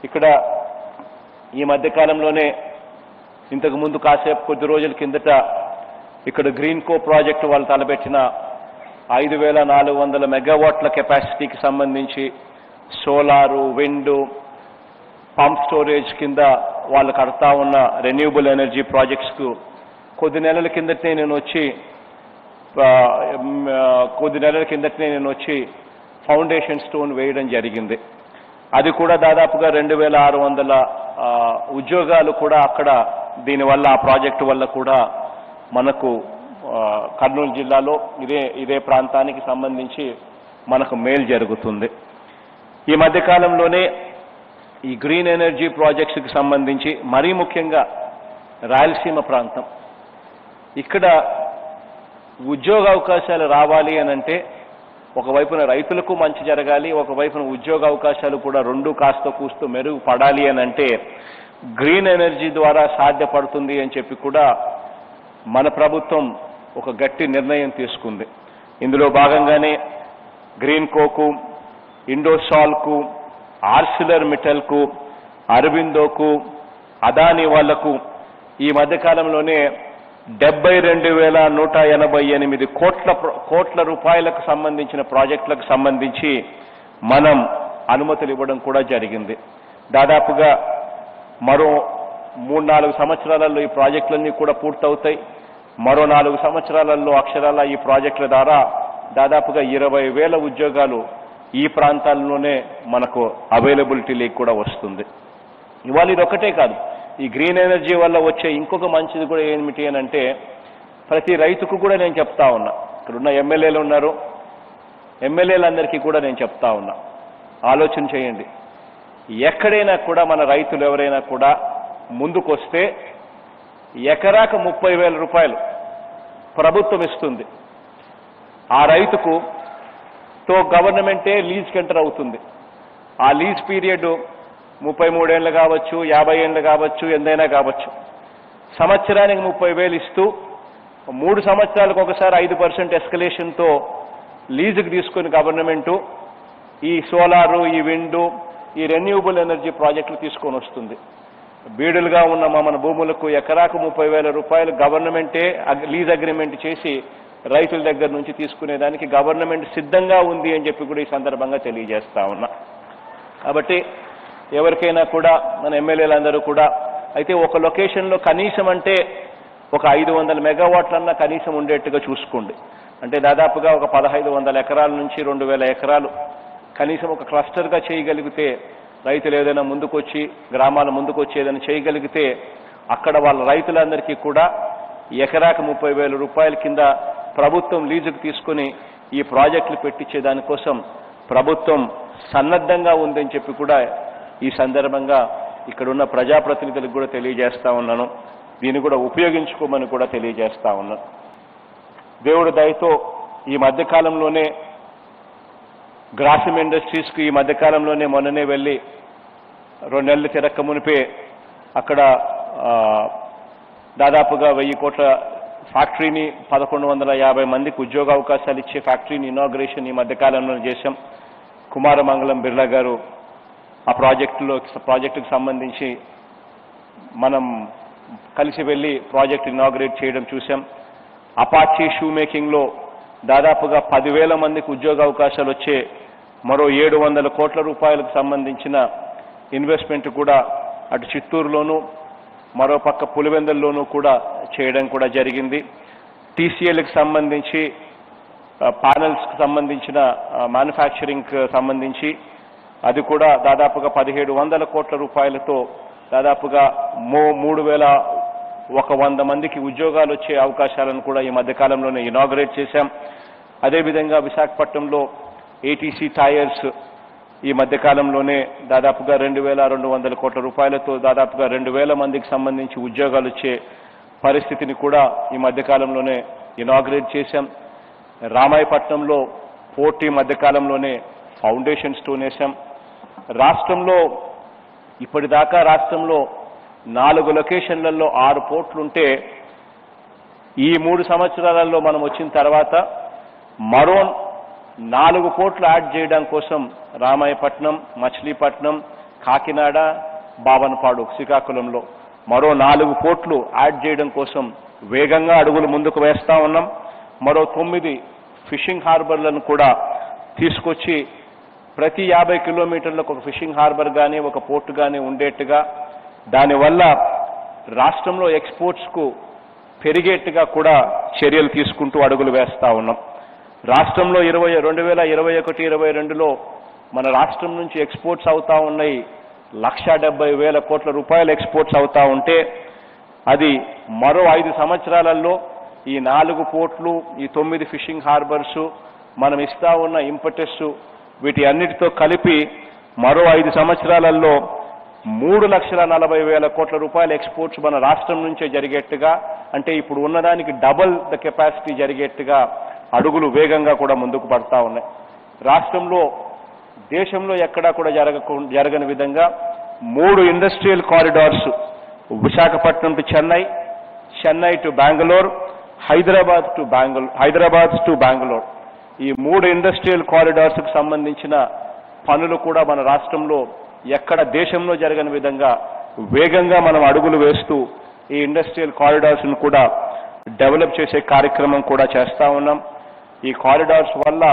ఇక్కడ ఈ మధ్య కాలంలోనే ఇంతకు ముందు కాసేపు కొద్ది రోజుల కిందట ఇక్కడ గ్రీన్ కో ప్రాజెక్టు వాళ్ళు తలపెట్టిన ఐదు వేల నాలుగు వందల మెగావాట్ల కెపాసిటీకి సంబంధించి సోలారు విండ్ పంప్ స్టోరేజ్ కింద వాళ్ళు కడతా ఉన్న రెన్యూబుల్ ఎనర్జీ ప్రాజెక్ట్స్కు కొద్ది నెలల కిందటనే నేను వచ్చి ఆ, మ్, ఆ, కొద్ది నెలల కిందటనే నేను వచ్చి ఫౌండేషన్ స్టోన్ వేయడం జరిగింది అది కూడా దాదాపుగా రెండు వేల ఆరు వందల ఆ, ఉద్యోగాలు కూడా అక్కడ దీనివల్ల ఆ ప్రాజెక్టు వల్ల కూడా మనకు ఆ, కర్నూలు జిల్లాలో ఇదే ఇదే ప్రాంతానికి సంబంధించి మనకు మేలు జరుగుతుంది ఈ మధ్య కాలంలోనే ఈ గ్రీన్ ఎనర్జీ ప్రాజెక్ట్స్కి సంబంధించి మరీ ముఖ్యంగా రాయలసీమ ప్రాంతం ఇక్కడ ఉద్యోగ అవకాశాలు రావాలి అని అంటే ఒకవైపున రైతులకు మంచి జరగాలి ఒకవైపున ఉద్యోగ అవకాశాలు కూడా రెండు కాస్త కూస్తూ మెరుగుపడాలి అని అంటే గ్రీన్ ఎనర్జీ ద్వారా సాధ్యపడుతుంది అని చెప్పి కూడా మన ప్రభుత్వం ఒక గట్టి నిర్ణయం తీసుకుంది ఇందులో భాగంగానే గ్రీన్ కోకు ఇండోసాల్కు ఆర్సిలర్ మిటల్కు అరవిందోకు అదాని వాళ్లకు ఈ మధ్యకాలంలోనే డెబ్బై రెండు వేల నూట ఎనభై ఎనిమిది కోట్ల ప్ర- కోట్ల రూపాయలకు సంబంధించిన ప్రాజెక్టులకు సంబంధించి మనం అనుమతులు ఇవ్వడం కూడా జరిగింది దాదాపుగా మరో మూడు నాలుగు సంవత్సరాలలో ఈ ప్రాజెక్టులన్నీ కూడా పూర్తవుతాయి మరో నాలుగు సంవత్సరాలలో అక్షరాల ఈ ప్రాజెక్టుల ద్వారా దాదాపుగా ఇరవై వేల ఉద్యోగాలు ఈ ప్రాంతాల్లోనే మనకు అవైలబిలిటీలోకి కూడా వస్తుంది ఇవాళ ఇది ఒకటే కాదు ఈ గ్రీన్ ఎనర్జీ వల్ల వచ్చే ఇంకొక మంచిది కూడా ఏమిటి అని అంటే ప్రతి రైతుకు కూడా నేను చెప్తా ఉన్నా ఇక్కడ ఉన్న ఎమ్మెల్యేలు ఉన్నారు ఎమ్మెల్యేలందరికీ కూడా నేను చెప్తా ఉన్నా ఆలోచన చేయండి ఎక్కడైనా కూడా మన రైతులు ఎవరైనా కూడా ముందుకొస్తే ఎకరాకు ముప్పై వేల రూపాయలు ప్రభుత్వం ఇస్తుంది ఆ రైతుకు తో గవర్నమెంటే లీజ్కి ఎంటర్ అవుతుంది ఆ లీజ్ పీరియడ్ ముప్పై మూడేళ్ళు కావచ్చు యాభై ఏళ్ళు కావచ్చు ఎంతైనా కావచ్చు సంవత్సరానికి ముప్పై వేలు ఇస్తూ మూడు సంవత్సరాలకు ఒకసారి ఐదు పర్సెంట్ ఎస్కలేషన్తో లీజుకి తీసుకుని గవర్నమెంటు ఈ సోలారు ఈ విండు ఈ రెన్యూబుల్ ఎనర్జీ ప్రాజెక్టులు తీసుకొని వస్తుంది బీడులుగా ఉన్న మా మన భూములకు ఎకరాకు ముప్పై వేల రూపాయలు గవర్నమెంటే అగ్- లీజ్ అగ్రిమెంట్ చేసి రైతుల దగ్గర నుంచి తీసుకునేదానికి గవర్నమెంట్ సిద్ధంగా ఉంది అని చెప్పి కూడా ఈ సందర్భంగా తెలియజేస్తా ఉన్నా కాబట్టి ఎవరికైనా కూడా మన ఎమ్మెల్యేలందరూ కూడా అయితే ఒక లొకేషన్లో కనీసం అంటే ఒక ఐదు వందల మెగావాట్లన్నా కనీసం ఉండేట్టుగా చూసుకోండి అంటే దాదాపుగా ఒక పదహైదు వందల ఎకరాల నుంచి రెండు వేల ఎకరాలు కనీసం ఒక క్లస్టర్గా చేయగలిగితే రైతులు ఏదైనా ముందుకొచ్చి గ్రామాల ముందుకొచ్చి ఏదైనా చేయగలిగితే అక్కడ వాళ్ళ రైతులందరికీ కూడా ఎకరాకు ముప్పై వేల రూపాయల కింద ప్రభుత్వం లీజుకు తీసుకుని ఈ ప్రాజెక్టులు పెట్టించే దానికోసం ప్రభుత్వం సన్నద్ధంగా ఉందని చెప్పి కూడా ఈ సందర్భంగా ఇక్కడున్న ప్రజాప్రతినిధులకు కూడా తెలియజేస్తా ఉన్నాను దీన్ని కూడా ఉపయోగించుకోమని కూడా తెలియజేస్తా ఉన్నాను దేవుడి దయతో ఈ మధ్యకాలంలోనే గ్రాసిమ్ ఇండస్ట్రీస్కి ఈ మధ్యకాలంలోనే మొన్ననే వెళ్ళి రెండు నెలలు తిరక్క మునిపే అక్కడ ఆ, దాదాపుగా వెయ్యి కోట్ల ఫ్యాక్టరీని పదకొండు వందల యాభై మందికి ఉద్యోగ అవకాశాలు ఇచ్చే ఫ్యాక్టరీని ఇనాగ్రేషన్ ఈ మధ్యకాలంలో చేశాం కుమారమంగళం బిర్లా గారు ఆ ప్రాజెక్టులో ప్రాజెక్టుకు సంబంధించి మనం కలిసి వెళ్ళి ప్రాజెక్ట్ ఇనాగ్రేట్ చేయడం చూసాం అపాచీ షూ మేకింగ్లో దాదాపుగా పదివేల మందికి ఉద్యోగ అవకాశాలు వచ్చే మరో ఏడు వందల కోట్ల రూపాయలకు సంబంధించిన ఇన్వెస్ట్మెంట్ కూడా అటు చిత్తూరులోను మరో పక్క పులివెందుల్లోనూ కూడా చేయడం కూడా జరిగింది టీసీఎల్కి సంబంధించి ప్యానల్స్కి సంబంధించిన మ్యానుఫ్యాక్చరింగ్ సంబంధించి అది కూడా దాదాపుగా పదిహేడు వందల కోట్ల రూపాయలతో దాదాపుగా మూ మూడు వేల ఒక వంద మందికి ఉద్యోగాలు వచ్చే అవకాశాలను కూడా ఈ మధ్యకాలంలోనే ఇనాగరేట్ చేశాం అదేవిధంగా విశాఖపట్నంలో ఏటీసీ టైర్స్ ఈ మధ్యకాలంలోనే దాదాపుగా రెండు వేల రెండు వందల కోట్ల రూపాయలతో దాదాపుగా రెండు వేల మందికి సంబంధించి ఉద్యోగాలు వచ్చే పరిస్థితిని కూడా ఈ మధ్యకాలంలోనే ఇనాగ్రేట్ చేశాం రామాయపట్నంలో పోర్ట్ ఈ మధ్యకాలంలోనే ఫౌండేషన్ స్టోన్ వేశాం రాష్ట్రంలో ఇప్పటిదాకా రాష్ట్రంలో నాలుగు లొకేషన్లలో ఆరు పోర్ట్లుంటే ఈ మూడు సంవత్సరాలలో మనం వచ్చిన తర్వాత మరో నాలుగు పోర్ట్లు యాడ్ చేయడం కోసం రామాయపట్నం మచిలీపట్నం కాకినాడ బావనపాడు శ్రీకాకుళంలో మరో నాలుగు పోర్ట్లు యాడ్ చేయడం కోసం వేగంగా అడుగులు ముందుకు వేస్తా ఉన్నాం మరో తొమ్మిది ఫిషింగ్ హార్బర్లను కూడా తీసుకొచ్చి ప్రతి యాభై కిలోమీటర్లకు ఒక ఫిషింగ్ హార్బర్ కానీ ఒక పోర్టు కానీ ఉండేట్టుగా దానివల్ల రాష్ట్రంలో ఎక్స్పోర్ట్స్కు పెరిగేట్టుగా కూడా చర్యలు తీసుకుంటూ అడుగులు వేస్తా ఉన్నాం రాష్ట్రంలో ఇరవై రెండు వేల ఇరవై ఒకటి ఇరవై రెండులో మన రాష్ట్రం నుంచి ఎక్స్పోర్ట్స్ అవుతా ఉన్నాయి లక్ష డెబ్బై వేల కోట్ల రూపాయలు ఎక్స్పోర్ట్స్ అవుతా ఉంటే అది మరో ఐదు సంవత్సరాలలో ఈ నాలుగు పోర్ట్లు ఈ తొమ్మిది ఫిషింగ్ హార్బర్స్ మనం ఇస్తా ఉన్న ఇంపటెస్ వీటి అన్నిటితో కలిపి మరో ఐదు సంవత్సరాలలో మూడు లక్షల నలభై వేల కోట్ల రూపాయల ఎక్స్పోర్ట్స్ మన రాష్ట్రం నుంచే జరిగేట్టుగా అంటే ఇప్పుడు ఉన్నదానికి డబల్ ద కెపాసిటీ జరిగేట్టుగా అడుగులు వేగంగా కూడా ముందుకు పడతా ఉన్నాయి రాష్ట్రంలో దేశంలో ఎక్కడా కూడా జరగకు జరగని విధంగా మూడు industrial corridors Visakhapatnam to Chennai Chennai to Bengaluru Hyderabad to Bengaluru Hyderabad to Bengaluru ఈ మూడు ఇండస్ట్రియల్ కారిడార్స్కు సంబంధించిన పనులు కూడా మన రాష్ట్రంలో ఎక్కడ దేశంలో జరగని విధంగా వేగంగా మనం అడుగులు వేస్తూ ఈ ఇండస్ట్రియల్ కారిడార్స్ను కూడా డెవలప్ చేసే కార్యక్రమం కూడా చేస్తా ఉన్నాం ఈ కారిడార్స్ వల్ల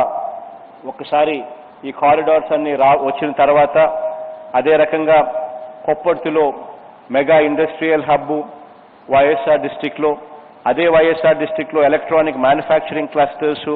ఒకసారి ఈ కారిడార్స్ అన్ని రా వచ్చిన తర్వాత అదే రకంగా కొప్పర్తిలో మెగా ఇండస్ట్రియల్ హబ్ వైఎస్ఆర్ డిస్టిక్లో అదే వైఎస్ఆర్ డిస్టిక్లో ఎలక్ట్రానిక్ మ్యానుఫ్యాక్చరింగ్ క్లస్టర్స్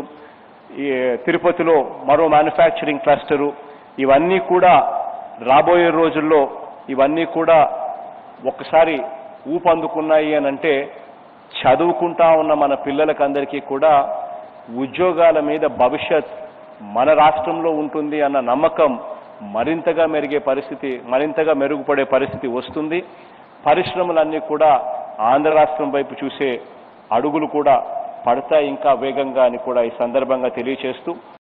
ఈ తిరుపతిలో మరో మ్యానుఫ్యాక్చరింగ్ క్లస్టరు ఇవన్నీ కూడా రాబోయే రోజుల్లో ఇవన్నీ కూడా ఒక్కసారి ఊపందుకున్నాయి అని అంటే చదువుకుంటా ఉన్న మన పిల్లలకందరికీ కూడా ఉద్యోగాల మీద భవిష్యత్ మన రాష్ట్రంలో ఉంటుంది అన్న నమ్మకం మరింతగా మెరిగే పరిస్థితి మరింతగా మెరుగుపడే పరిస్థితి వస్తుంది పరిశ్రమలన్నీ కూడా ఆంధ్ర రాష్ట్రం వైపు చూసే అడుగులు కూడా పడతాయి ఇంకా వేగంగా అని కూడా ఈ సందర్భంగా తెలియచేస్తూ